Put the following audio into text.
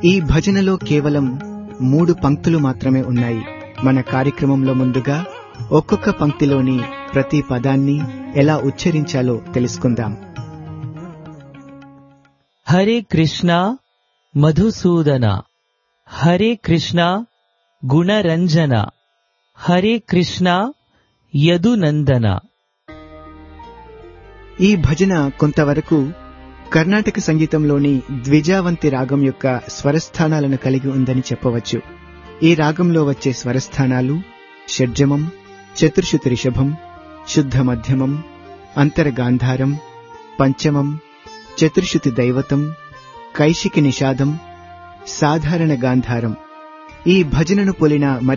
ఈ భజనలో కేవలం మూడు పంక్తులు మాత్రమే ఉన్నాయి మన కార్యక్రమంలో ముందుగా ఒక్కొక్క పంక్తిలోని ప్రతి పదాన్ని ఎలా ఉచ్చరించాలో తెలుసుకుందాం హరే కృష్ణ మధుసూదన హరే కృష్ణ గుణరంజన హరే కృష్ణ యదునందన ఈ భజన కొంతవరకు కర్ణాటక సంగీతంలోని ద్విజావంతి రాగం యొక్క స్వరస్థానాలను కలిగి ఉందని చెప్పవచ్చు ఈ రాగంలో వచ్చే స్వరస్థానాలు షడ్జమం చతుర్శుతి రిషభం శుద్ధ మధ్యమం అంతరగాంధారం పంచమం చతుర్శుతి దైవతం కైశికి నిషాదం సాధారణ గాంధారం ఈ భజనను పొలిన మరి